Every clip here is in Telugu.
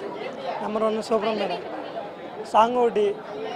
నెంబర్ వన్ సూపర్ ఉంది మేడం సాంగ్ ఒకటి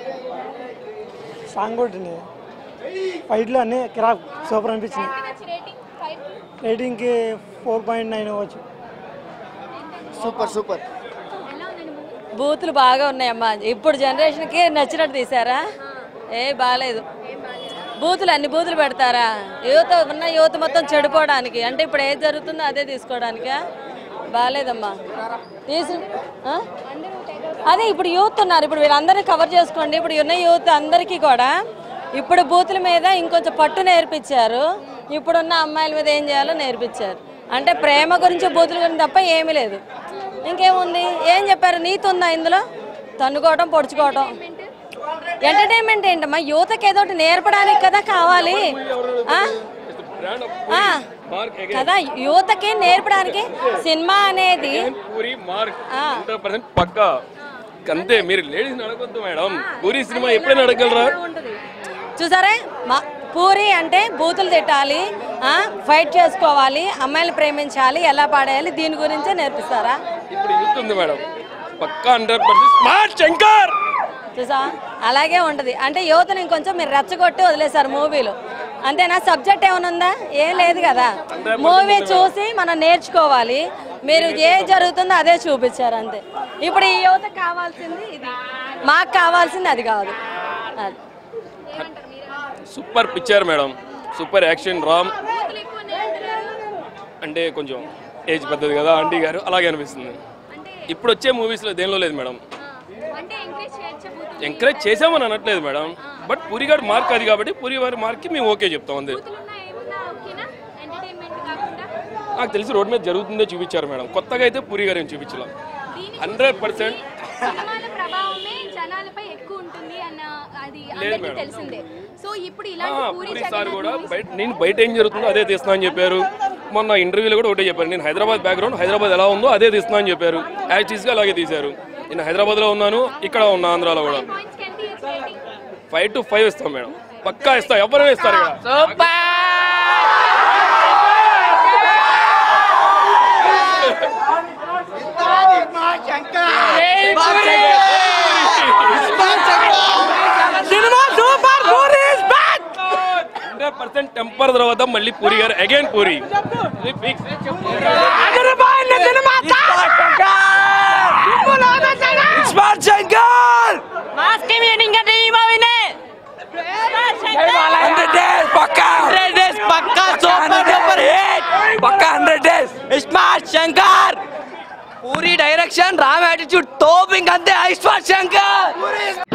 సాంగ్ ఒకటిని ఫైట్లు అన్నీ కిరాక్ సూపర్ అనిపించింది రేటింగ్కి ఫోర్ పాయింట్ నైన్ అవ్వచ్చు సూపర్ సూపర్ బూతులు బాగా ఉన్నాయమ్మా ఇప్పుడు జనరేషన్కి నచ్చినట్టు తీసారా ఏ బాగాలేదు బూతులు అన్ని బూతులు పెడతారా యువత ఉన్న యువత మొత్తం చెడిపోవడానికి అంటే ఇప్పుడు ఏది జరుగుతుందో అదే తీసుకోవడానికా బాగాలేదమ్మా తీసి ఆ? అదే ఇప్పుడు యూత్ ఉన్నారు ఇప్పుడు వీళ్ళందరినీ కవర్ చేసుకోండి ఇప్పుడు ఉన్న యూత్ అందరికీ కూడా ఇప్పుడు బూతుల మీద ఇంకొంచెం పట్టు నేర్పించారు ఇప్పుడున్న అమ్మాయిల మీద ఏం చేయాలో నేర్పించారు అంటే ప్రేమ గురించి బూతుల గురించి తప్ప ఏమీ లేదు ఇంకేముంది ఏం చెప్పారు నీతి ఉందా ఇందులో తన్నుకోవటం పొడుచుకోవటం ఎంటర్టైన్మెంట్ ఏంటమ్మా యువతకి ఏదో ఒకటి నేర్పడానికి కదా కావాలి ఆ? ఆ. కదా యువతకి నేర్పడానికి సినిమా అనేది పూరి మార్క్ ఆ. హండ్రెడ్ పర్సెంట్ పక్కా అంతే మీరు లేడీస్ అడగొద్దు మేడం పూరి సినిమా ఎప్పుడైనా అడగలరా చూసారే మా పూరి అంటే బూతులు తిట్టాలి ఆ, ఫైట్ చేసుకోవాలి అమ్మాయిలు ప్రేమించాలి ఎలా పాడేయాలి దీని గురించే నేర్పిస్తారా ఇప్పుడు యూత్ ఉంది మేడం పక్కా హండ్రెడ్ పర్సెంట్ స్మార్ట్ శంకర్ చూసా అలాగే ఉంటుంది అంటే యువతని ఇంకొంచెం మీరు రెచ్చగొట్టి వదిలేశారు మూవీలు అంతేనా సబ్జెక్ట్ ఏమైనా ఉందా ఏం లేదు కదా మూవీ చూసి మనం నేర్చుకోవాలి మీరు ఏ జరుగుతుందో అదే చూపించారు అంతే ఇప్పుడు ఈ యువతకు కావాల్సింది ఇది మాకు కావాల్సింది అది కాదు అది super picture madam super action Ram అంటే కొంచెం ఏజ్ పెద్దది కదా ఆంటీ గారు అలాగే అనిపిస్తుంది ఇప్పుడు వచ్చే మూవీస్లో దేనిలో లేదు మేడం ఎంకరేజ్ చేసామని అనట్లేదు మేడం బట్ పూరి గారి మార్క్ అది కాబట్టి పూరి గారి మార్క్కి మేము ఓకే చెప్తాం అంతే నాకు తెలిసి రోడ్ మీద జరుగుతుందే చూపించారు మేడం కొత్తగా అయితే పూరి గారు ఏం చూపించాల హండ్రెడ్ పర్సెంట్ సినిమాల ప్రభావమే జనాలపై ఎక్కువ ఉంటుంది అన్న అది అందరికీ తెలిసిందే సో ఇప్పుడు ఇలాంటి పూరి పూరి సార్ జగన్నాథ్ కూడా movies- బయట నేను బయట ఏం జరుగుతుందో అదే తీస్తున్నా అని చెప్పారు మొన్న ఇంటర్వ్యూలో కూడా ఒకటే చెప్పారు నేను హైదరాబాద్ బ్యాక్గ్రౌండ్ హైదరాబాద్ ఎలా ఉందో అదే తీస్తున్నా అని చెప్పారు యాక్టీస్గా అలాగే తీశారు నేను హైదరాబాద్లో ఉన్నాను ఇక్కడ ఉన్నా ఆంధ్రాలో కూడా points can be its rating. Five to five ఇస్తాం మేడం పక్కా ఇస్తాం ఎవరైనా ఇస్తారు ఇక్కడ సినిమా super Puri hundred percent temper తర్వాత మళ్ళీ పూరి గారు అగైన్ పూరి ఇది fix. Smart Shankar hundred days పక్కా హండ్రెడ్ డేస్ పక్కా సూపర్ డూపర్ హిట్ పక్కా hundred days smart Shankar Puri direction Ram attitude topping అంతే స్మార్ట్ శంకర్